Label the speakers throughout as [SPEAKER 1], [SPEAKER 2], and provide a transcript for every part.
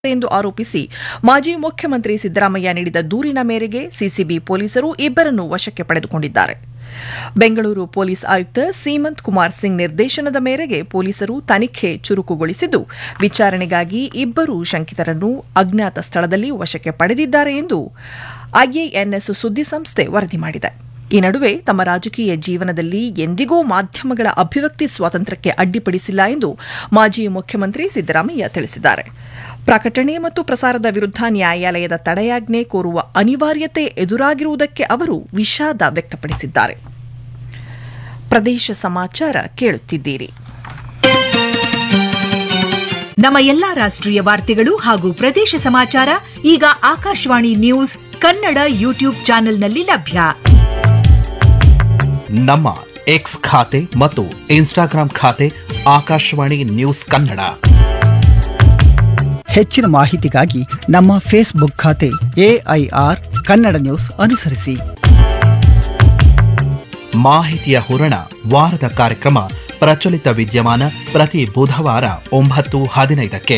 [SPEAKER 1] ಎಂದು ಆರೋಪಿಸಿ ಮಾಜಿ ಮುಖ್ಯಮಂತ್ರಿ ಸಿದ್ದರಾಮಯ್ಯ ನೀಡಿದ ದೂರಿನ ಮೇರೆಗೆ ಸಿಸಿಬಿ ಪೊಲೀಸರು ಇಬ್ಬರನ್ನು ವಶಕ್ಕೆ ಪಡೆದುಕೊಂಡಿದ್ದಾರೆ ಬೆಂಗಳೂರು ಪೊಲೀಸ್ ಆಯುಕ್ತ ಸೀಮಂತ್ ಕುಮಾರ್ ಸಿಂಗ್ ನಿರ್ದೇಶನದ ಮೇರೆಗೆ ಪೊಲೀಸರು ತನಿಖೆ ಚುರುಕುಗೊಳಿಸಿದ್ದು ವಿಚಾರಣೆಗಾಗಿ ಇಬ್ಬರು ಶಂಕಿತರನ್ನು ಅಜ್ಞಾತ ಸ್ಥಳದಲ್ಲಿ ವಶಕ್ಕೆ ಪಡೆದಿದ್ದಾರೆ ಎಂದು ಐಎಎನ್ಎಸ್ ಸುದ್ದಿಸಂಸ್ಥೆ ವರದಿ ಮಾಡಿದೆ ಈ ನಡುವೆ ತಮ್ಮ ರಾಜಕೀಯ ಜೀವನದಲ್ಲಿ ಎಂದಿಗೂ ಮಾಧ್ಯಮಗಳ ಅಭಿವ್ಯಕ್ತಿ ಸ್ವಾತಂತ್ರ್ಯಕ್ಕೆ ಅಡ್ಡಿಪಡಿಸಿಲ್ಲ ಎಂದು ಮಾಜಿ ಮುಖ್ಯಮಂತ್ರಿ ಸಿದ್ದರಾಮಯ್ಯ ತಿಳಿಸಿದ್ದಾರೆ ಪ್ರಕಟಣೆ ಮತ್ತು ಪ್ರಸಾರದ ವಿರುದ್ಧ ನ್ಯಾಯಾಲಯದ ತಡೆಯಾಜ್ಞೆ ಕೋರುವ ಅನಿವಾರ್ಯತೆ ಎದುರಾಗಿರುವುದಕ್ಕೆ ಅವರು ವಿಷಾದ ವ್ಯಕ್ತಪಡಿಸಿದ್ದಾರೆ ಪ್ರದೇಶ ಸಮಾಚಾರ ಕೇಳುತ್ತಿದ್ದೀರಿ
[SPEAKER 2] ನಮ್ಮ ಎಲ್ಲಾ ರಾಷ್ಟ್ರೀಯ ವಾರ್ತೆಗಳು ಹಾಗೂ ಪ್ರದೇಶ ಸಮಾಚಾರ ಈಗ ಆಕಾಶವಾಣಿ ನ್ಯೂಸ್ ಕನ್ನಡ ಯೂಟ್ಯೂಬ್ ಚಾನೆಲ್ನಲ್ಲಿ ಲಭ್ಯ
[SPEAKER 3] ನಮ್ಮ ಎಕ್ಸ್ ಖಾತೆ ಮತ್ತು ಇನ್ಸ್ಟಾಗ್ರಾಂ ಖಾತೆ ಆಕಾಶವಾಣಿ ನ್ಯೂಸ್ ಕನ್ನಡ
[SPEAKER 4] ಹೆಚ್ಚಿನ ಮಾಹಿತಿಗಾಗಿ ನಮ್ಮ ಫೇಸ್ಬುಕ್ ಖಾತೆ ಎಐಆರ್ ಕನ್ನಡ ನ್ಯೂಸ್ ಅನುಸರಿಸಿ
[SPEAKER 3] ಮಾಹಿತಿಯ ಹೂರಣ ವಾರದ ಕಾರ್ಯಕ್ರಮ ಪ್ರಚಲಿತ ವಿದ್ಯಮಾನ ಪ್ರತಿ ಬುಧವಾರ ಒಂಬತ್ತು ಹದಿನೈದಕ್ಕೆ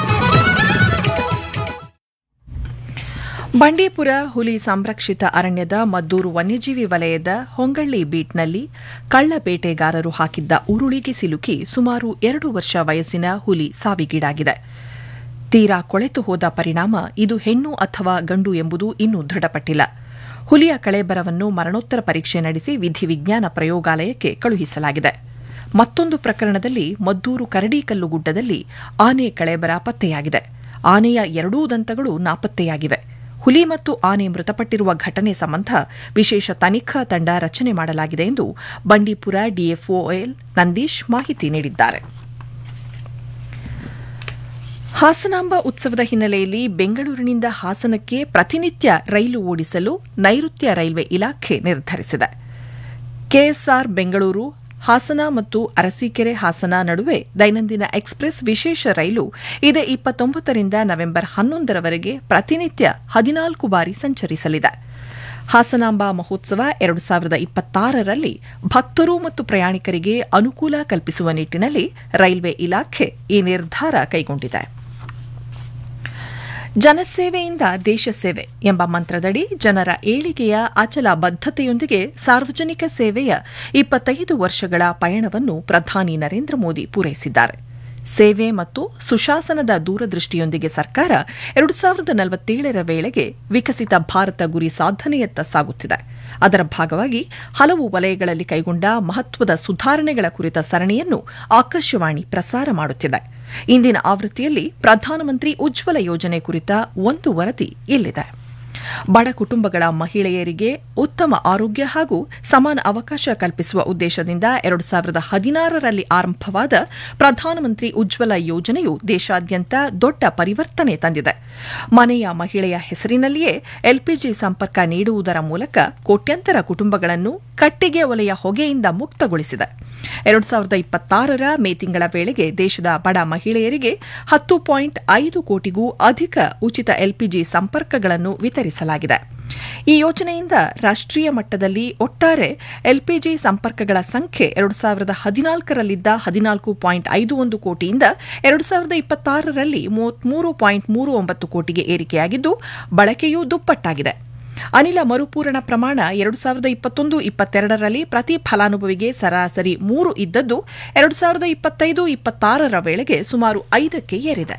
[SPEAKER 1] ಬಂಡೀಪುರ ಹುಲಿ ಸಂರಕ್ಷಿತ ಅರಣ್ಯದ ಮದ್ದೂರು ವನ್ಯಜೀವಿ ವಲಯದ ಹೊಂಗಳ್ಳಿ ಬೀಟ್ನಲ್ಲಿ ಕಳ್ಳ ಬೇಟೆಗಾರರು ಹಾಕಿದ್ದ ಉರುಳಿಗೆ ಸಿಲುಕಿ ಸುಮಾರು ಎರಡು ವರ್ಷ ವಯಸ್ಸಿನ ಹುಲಿ ಸಾವಿಗೀಡಾಗಿದೆ ತೀರಾ ಕೊಳೆತು ಹೋದ ಪರಿಣಾಮ ಇದು ಹೆಣ್ಣು ಅಥವಾ ಗಂಡು ಎಂಬುದು ಇನ್ನೂ ದೃಢಪಟ್ಟಿಲ್ಲ ಹುಲಿಯ ಕಳೆಬರವನ್ನು ಮರಣೋತ್ತರ ಪರೀಕ್ಷೆ ನಡೆಸಿ ವಿಧಿವಿಜ್ಞಾನ ಪ್ರಯೋಗಾಲಯಕ್ಕೆ ಕಳುಹಿಸಲಾಗಿದೆ ಮತ್ತೊಂದು ಪ್ರಕರಣದಲ್ಲಿ ಮದ್ದೂರು ಕರಡಿಕಲ್ಲು ಗುಡ್ಡದಲ್ಲಿ ಆನೆ ಕಳೆಬರ ಪತ್ತೆಯಾಗಿದೆ ಆನೆಯ ಎರಡೂ ದಂತಗಳು ನಾಪತ್ತೆಯಾಗಿವೆ ಹುಲಿ ಮತ್ತು ಆನೆ ಮೃತಪಟ್ಟಿರುವ ಘಟನೆ ಸಂಬಂಧ ವಿಶೇಷ ತನಿಖಾ ತಂಡ ರಚನೆ ಮಾಡಲಾಗಿದೆ ಎಂದು ಬಂಡೀಪುರ ಡಿಎಫ್ಒಎಲ್ ನಂದೀಶ್ ಮಾಹಿತಿ ನೀಡಿದ್ದಾರೆ ಹಾಸನಾಂಬ ಉತ್ಸವದ ಹಿನ್ನೆಲೆಯಲ್ಲಿ ಬೆಂಗಳೂರಿನಿಂದ ಹಾಸನಕ್ಕೆ ಪ್ರತಿನಿತ್ಯ ರೈಲು ಓಡಿಸಲು ನೈಋತ್ಯ ರೈಲ್ವೆ ಇಲಾಖೆ ನಿರ್ಧರಿಸಿದೆ ಕೆಎಸ್ಆರ್ ಬೆಂಗಳೂರು ಹಾಸನ ಮತ್ತು ಅರಸೀಕೆರೆ ಹಾಸನ ನಡುವೆ ದೈನಂದಿನ ಎಕ್ಸ್ಪ್ರೆಸ್ ವಿಶೇಷ ರೈಲು ಇದೇ ಇಪ್ಪತ್ತೊಂಬತ್ತರಿಂದ ನವೆಂಬರ್ ಹನ್ನೊಂದರವರೆಗೆ ಪ್ರತಿನಿತ್ಯ ಹದಿನಾಲ್ಕು ಬಾರಿ ಸಂಚರಿಸಲಿದೆ ಹಾಸನಾಂಬ ಮಹೋತ್ಸವ ಎರಡು ಸಾವಿರದ ಇಪ್ಪತ್ತಾರರಲ್ಲಿ ಭಕ್ತರು ಮತ್ತು ಪ್ರಯಾಣಿಕರಿಗೆ ಅನುಕೂಲ ಕಲ್ಪಿಸುವ ನಿಟ್ಟಿನಲ್ಲಿ ರೈಲ್ವೆ ಇಲಾಖೆ ಈ ನಿರ್ಧಾರ ಕೈಗೊಂಡಿದೆ ಜನಸೇವೆಯಿಂದ ದೇಶ ಸೇವೆ ಎಂಬ ಮಂತ್ರದಡಿ ಜನರ ಏಳಿಗೆಯ ಅಚಲ ಬದ್ಧತೆಯೊಂದಿಗೆ ಸಾರ್ವಜನಿಕ ಸೇವೆಯ ಇಪ್ಪತ್ತೈದು ವರ್ಷಗಳ ಪಯಣವನ್ನು ಪ್ರಧಾನಿ ನರೇಂದ್ರ ಮೋದಿ ಪೂರೈಸಿದ್ದಾರೆ ಸೇವೆ ಮತ್ತು ಸುಶಾಸನದ ದೂರದೃಷ್ಟಿಯೊಂದಿಗೆ ಸರ್ಕಾರ ಎರಡು ಸಾವಿರದ ನಲವತ್ತೇಳರ ವೇಳೆಗೆ ವಿಕಸಿತ ಭಾರತ ಗುರಿ ಸಾಧನೆಯತ್ತ ಸಾಗುತ್ತಿದೆ ಅದರ ಭಾಗವಾಗಿ ಹಲವು ವಲಯಗಳಲ್ಲಿ ಕೈಗೊಂಡ ಮಹತ್ವದ ಸುಧಾರಣೆಗಳ ಕುರಿತ ಸರಣಿಯನ್ನು ಆಕಾಶವಾಣಿ ಪ್ರಸಾರ ಮಾಡುತ್ತಿದೆ ಇಂದಿನ ಆವೃತ್ತಿಯಲ್ಲಿ ಪ್ರಧಾನಮಂತ್ರಿ ಉಜ್ವಲ ಯೋಜನೆ ಕುರಿತ ಒಂದು ವರದಿ ಇಲ್ಲಿದೆ ಬಡ ಕುಟುಂಬಗಳ ಮಹಿಳೆಯರಿಗೆ ಉತ್ತಮ ಆರೋಗ್ಯ ಹಾಗೂ ಸಮಾನ ಅವಕಾಶ ಕಲ್ಪಿಸುವ ಉದ್ದೇಶದಿಂದ ಎರಡು ಸಾವಿರದ ಹದಿನಾರರಲ್ಲಿ ಆರಂಭವಾದ ಪ್ರಧಾನಮಂತ್ರಿ ಉಜ್ವಲ ಯೋಜನೆಯು ದೇಶಾದ್ಯಂತ ದೊಡ್ಡ ಪರಿವರ್ತನೆ ತಂದಿದೆ ಮನೆಯ ಮಹಿಳೆಯ ಹೆಸರಿನಲ್ಲಿಯೇ ಎಲ್ಪಿಜಿ ಸಂಪರ್ಕ ನೀಡುವುದರ ಮೂಲಕ ಕೋಟ್ಯಂತರ ಕುಟುಂಬಗಳನ್ನು ಕಟ್ಟಿಗೆ ಒಲೆಯ ಹೊಗೆಯಿಂದ ಮುಕ್ತಗೊಳಿಸಿದೆ ಎರಡು ಸಾವಿರದ ಇಪ್ಪತ್ತಾರರ ಮೇ ತಿಂಗಳ ವೇಳೆಗೆ ದೇಶದ ಬಡ ಮಹಿಳೆಯರಿಗೆ ಹತ್ತು ಪಾಯಿಂಟ್ ಐದು ಕೋಟಿಗೂ ಅಧಿಕ ಉಚಿತ ಎಲ್ಪಿಜಿ ಸಂಪರ್ಕಗಳನ್ನು ವಿತರಿಸಲಾಗಿದೆ ಈ ಯೋಜನೆಯಿಂದ ರಾಷ್ಟ್ರೀಯ ಮಟ್ಟದಲ್ಲಿ ಒಟ್ಟಾರೆ ಎಲ್ಪಿಜಿ ಸಂಪರ್ಕಗಳ ಸಂಖ್ಯೆ ಎರಡು ಸಾವಿರದ ಹದಿನಾಲ್ಕರಲ್ಲಿದ್ದ ಹದಿನಾಲ್ಕು ಪಾಯಿಂಟ್ ಐದು ಒಂದು ಕೋಟಿಯಿಂದ ಎರಡು ಸಾವಿರದ ಇಪ್ಪತ್ತಾರರಲ್ಲಿ ಮೂವತ್ಮೂರು ಪಾಯಿಂಟ್ ಮೂರು ಒಂಬತ್ತು ಕೋಟಿಗೆ ಏರಿಕೆಯಾಗಿದ್ದು ಬಳಕೆಯೂ ದುಪ್ಪಟ್ಟಾಗಿದೆ ಅನಿಲ ಮರುಪೂರಣ ಪ್ರಮಾಣ ಎರಡು ಸಾವಿರದ ಇಪ್ಪತ್ತೊಂದು ಇಪ್ಪತ್ತೆರಡರಲ್ಲಿ ಪ್ರತಿ ಫಲಾನುಭವಿಗೆ ಸರಾಸರಿ ಮೂರು ಇದ್ದದ್ದು ಎರಡು ಸಾವಿರದ ಇಪ್ಪತ್ತೈದು ಇಪ್ಪತ್ತಾರರ ವೇಳೆಗೆ ಸುಮಾರು ಐದಕ್ಕೆ ಏರಿದೆ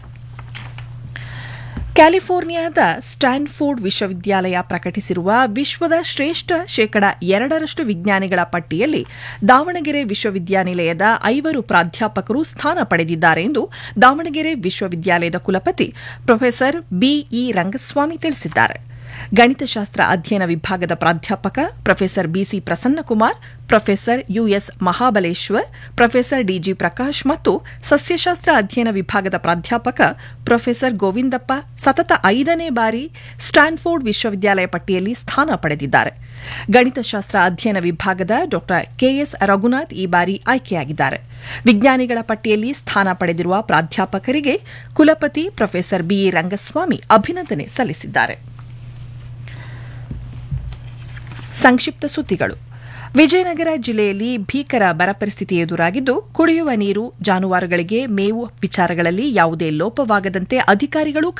[SPEAKER 1] ಕ್ಯಾಲಿಫೋರ್ನಿಯಾದ ಸ್ಟ್ಯಾನ್ಫೋರ್ಡ್ ವಿಶ್ವವಿದ್ಯಾಲಯ ಪ್ರಕಟಿಸಿರುವ ವಿಶ್ವದ ಶ್ರೇಷ್ಠ ಶೇಕಡ ಎರಡರಷ್ಟು ವಿಜ್ಞಾನಿಗಳ ಪಟ್ಟಿಯಲ್ಲಿ ದಾವಣಗೆರೆ ವಿಶ್ವವಿದ್ಯಾನಿಲಯದ ಐವರು ಪ್ರಾಧ್ಯಾಪಕರು ಸ್ಥಾನ ಪಡೆದಿದ್ದಾರೆ ಎಂದು ದಾವಣಗೆರೆ ವಿಶ್ವವಿದ್ಯಾಲಯದ ಕುಲಪತಿ ಪ್ರೊಫೆಸರ್ ಬಿಇ ರಂಗಸ್ವಾಮಿ ತಿಳಿಸಿದ್ದಾರೆ ಗಣಿತಶಾಸ್ತ್ರ ಅಧ್ಯಯನ ವಿಭಾಗದ ಪ್ರಾಧ್ಯಾಪಕ professor BC Prasannakumar professor US Mahabaleshwar professor DG Prakash ಮತ್ತು ಸಸ್ಯಶಾಸ್ತ್ರ ಅಧ್ಯಯನ ವಿಭಾಗದ ಪ್ರಾಧ್ಯಾಪಕ ಪ್ರೊಫೆಸರ್ ಗೋವಿಂದಪ್ಪ ಸತತ ಐದನೇ ಬಾರಿ ಸ್ಟ್ಯಾನ್ಫೋರ್ಡ್ ವಿಶ್ವವಿದ್ಯಾಲಯ ಪಟ್ಟಿಯಲ್ಲಿ ಸ್ಥಾನ ಪಡೆದಿದ್ದಾರೆ ಗಣಿತಶಾಸ್ತ್ರ ಅಧ್ಯಯನ ವಿಭಾಗದ ಡಾ ಕೆಎಸ್ ರಘುನಾಥ್ ಈ ಬಾರಿ ಆಯ್ಕೆಯಾಗಿದ್ದಾರೆ ವಿಜ್ಞಾನಿಗಳ ಪಟ್ಟಿಯಲ್ಲಿ ಸ್ಥಾನ ಪಡೆದಿರುವ ಪ್ರಾಧ್ಯಾಪಕರಿಗೆ ಕುಲಪತಿ ಪ್ರೊಫೆಸರ್ ಬಿಇ ರಂಗಸ್ವಾಮಿ ಅಭಿನಂದನೆ ಸಲ್ಲಿಸಿದ್ದಾರೆ ಸಂಕ್ಷಿಪ್ತ ಸುದ್ದಿಗಳು ವಿಜಯನಗರ ಜಿಲ್ಲೆಯಲ್ಲಿ ಭೀಕರ ಬರ ಪರಿಸ್ಥಿತಿ ಎದುರಾಗಿದ್ದು ಕುಡಿಯುವ ನೀರು ಜಾನುವಾರುಗಳಿಗೆ ಮೇವು ವಿಚಾರಗಳಲ್ಲಿ ಯಾವುದೇ ಲೋಪವಾಗದಂತೆ ಅಧಿಕಾರಿಗಳು